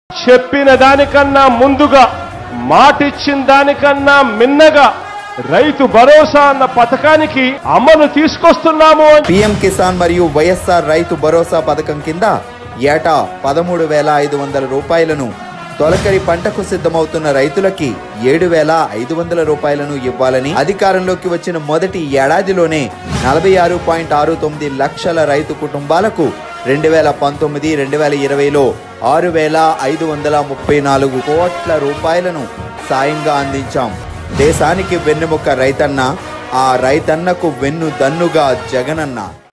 చెప్పిన దానికన్నా ముందుగా మాటిచ్చిన దానికన్నా మిన్నగా రైతు భరోసా అన్న పథకానికి అమలు తీసుకొస్తున్నాము అని పీఎం కిసాన్ మరియు వైఎస్ఆర్ రైతు భరోసా పథకం కింద ఏటా పదమూడు వేల ఐదు వందల రూపాయలను తొలకరి పంటకు సిద్ధమవుతున్న రైతులకి ఏడు వేల ఐదు వందల రూపాయలను ఇవ్వాలని అధికారంలోకి వచ్చిన మొదటి ఏడాదిలోనే నలభై ఆరు పాయింట్ ఆరు తొమ్మిది లక్షల రైతు కుటుంబాలకు రెండు వేల పంతొమ్మిది రెండు వేల ఇరవైలో ఆరు వేల ఐదు వందల ముప్పై నాలుగు కోట్ల రూపాయలను సాయంగా అందించాం దేశానికి వెన్నెముక రైతన్న ఆ రైతన్నకు వెన్ను దన్నుగా జగనన్న